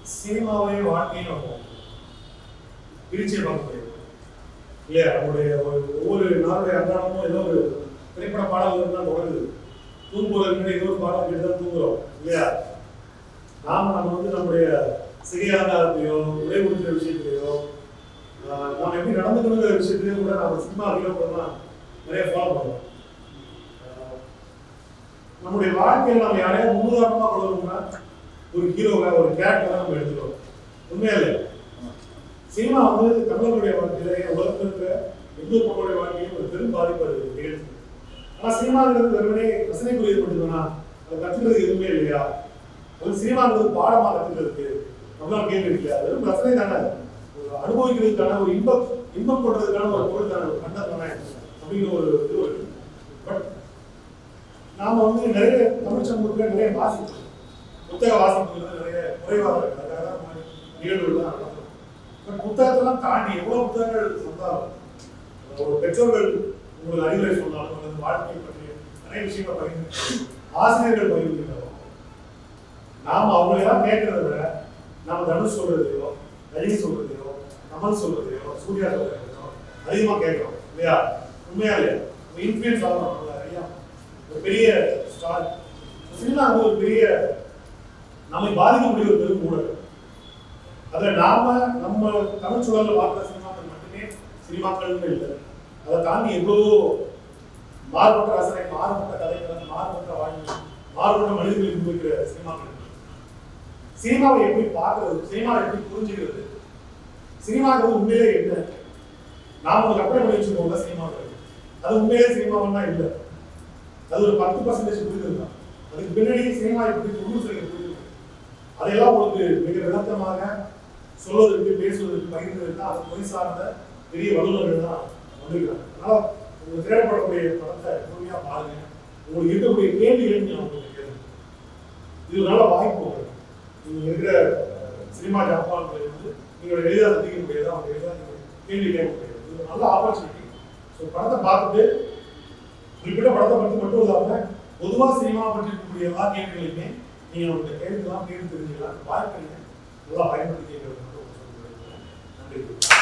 சினிமாவையும் வாழ்க்கையும் நம்ம பிரிச்சே பார்க்க முடியாது இல்லையா நம்முடைய ஒரு- ஒவ்வொரு நாளுடைய அன்றாடமும் ஏதோ ஒரு திரைப்பட பாடல்கள் தான் தொடங்குது தூங்குவதற்கு முன்னாடி ஏதோ ஒரு பாடல் கேட்டு தான் தூங்குறோம் இல்லையா நாம நம்ம வந்து நம்முடைய சிகை அலங்காரத்தையோ உடை உடுத்துற விஷயத்திலையோ ஆஹ், நாம் எப்படி நடந்துக்கணுங்கிற விஷயத்திலையும் கூட நம்ம சினிமா தான் நிறைய ஃபாலோ பண்ணுறோம் நம்முடைய வாழ்க்கையில் நம்ம யாரையாவது முன்னுதாரணமாக கொள்ளணும்னா ஒரு ஹீரோவை ஒரு கேரக்டரை நம்ம எடுத்துக்கிறோம் உண்மையா இல்லையா சினிமா வந்து தமிழர்களுடைய வாழ்க்கையில ஏன் உலகத்தில் இருக்கிற இந்து மக்களுடைய வாழ்க்கையிலும் ஒரு பெரும் பாதிப்பு அது நிகழ்ச்சி ஆனா சினிமாங்கிறது வெறுமனே ரசனைக்குரியது மட்டும்தானா அதை கத்துக்கிறது எதுவுமே இல்லையா அது சினிமாங்கிறது பாடமா கத்துக்கிறதுக்கு நம்மளால கேள்வி இல்லையா அது வெறும் ரசனை தானே ஒரு அனுபவிக்கிறதுக்கான ஒரு இன்பம் இன்பம் கொள்றதுக்கான ஒரு பொருள் தானே ஒரு கண்டம் தானே அப்படிங்கிற ஒரு இது இருக்கு பட் நாம வந்து நிறைய தமிழ் சமூகத்துல நிறைய வாசிப்போம் புத்தக வாசிப்புங்கிறது நிறைய குறைவாக இருக்கு அதுக்காக தான் இந்த மாதிரி நிகழ்வுகள் தான் நடக்கும் பட் புத்தகத்தெல்லாம் தாண்டி எவ்வளவு புத்தகங்கள் சொன்னாலும் ஒரு பெற்றோர்கள் உங்களுக்கு அறிவுரை சொன்னாலும் அல்லது வாழ்க்கை பற்றி நிறைய விஷயங்களை பகிர்ந்து ஆசிரியர்கள் பகிர்ந்துக்கிறாங்க நாம அவங்களெல்லாம் கேட்கறத விட நாம தனுஷ் சொல்றதையோ ரஜினி சொல்றதையோ கமல் சொல்றதையோ சூர்யா சொல்றதையோ அதிகமா கேட்கிறோம் இல்லையா உண்மையா இல்லையா இன்ஃபுளுன்ஸ் ஆகிறோம் நிறையா ஒரு பெரிய ஸ்டார் சினிமா வந்து ஒரு பெரிய நம்மை பாதிக்கக்கூடிய ஒரு பெரும் ஊடகம் அதில் நாம நம்ம தமிழ் சூழலில் பார்க்குற சினிமாக்கள் மட்டுமே சினிமாக்கள்னு இல்லை அதை தாண்டி எவ்வளவோ மாறுபட்ட ரசனை மாறுபட்ட கதைகள் மாறுபட்ட வாழ்க்கை மாறுபட்ட மனிதர்கள் முன்வைக்கிற சினிமாக்கள் இருக்கு. சினிமாவை எப்படி பார்க்கறது சினிமாவை எப்படி புரிஞ்சுக்கிறது சினிமாங்கிறது உண்மையிலே என்ன நாம ஒரு கற்பனை பண்ணி வச்சிருக்கோம்ல சினிமாக்கள் அது உண்மையிலே சினிமாவெல்லாம் இல்லை அது ஒரு பத்து பர்சன்டேஜ் புரிதல் தான் அதுக்கு பின்னாடி சினிமா எப்படி தொண்ணூறு சதவீதம் புரிதல் அதையெல்லாம் உங்களுக்கு மிக விளக்கமாக சொல்வதற்கு பேசுவதற்கு பகிர்ந்ததற்கு அது பொய் சார்ந்த பெரிய வல்லுநர்கள் தான் வந்திருக்காங்க அதனால உங்களுக்கு தேவைப்படக்கூடிய படத்தை முழுமையா பாருங்க உங்களுக்கு இருக்கக்கூடிய கேள்விகளை நீங்க அவங்களுக்கு கேளுங்க இது ஒரு நல்ல வாய்ப்பு உங்களுக்கு நீங்க இருக்கிற அஹ், சினிமா ஜாப்பான்களை வந்து நீங்க எளிதாக சந்திக்க முடியாது அவங்க எளிதாக நீங்க கேள்வி கேட்க முடியாது இது ஒரு நல்ல ஆப்பர்ச்சுனிட்டி ஸோ படத்தை பார்த்துட்டு குறிப்பிட்ட படத்தை பற்றி மட்டும் இல்லாம பொதுவா சினிமா பற்றி இருக்கக்கூடிய எல்லா கேள்விகளையுமே நீங்க உங்க கேள்விலாம் கேட்டு தெரிஞ்சுக்கலாம் வாய்ப்பு நல்லா பயன்படுத்தி கேட்கறது மட்டும் சொல்லுங்க நன்றி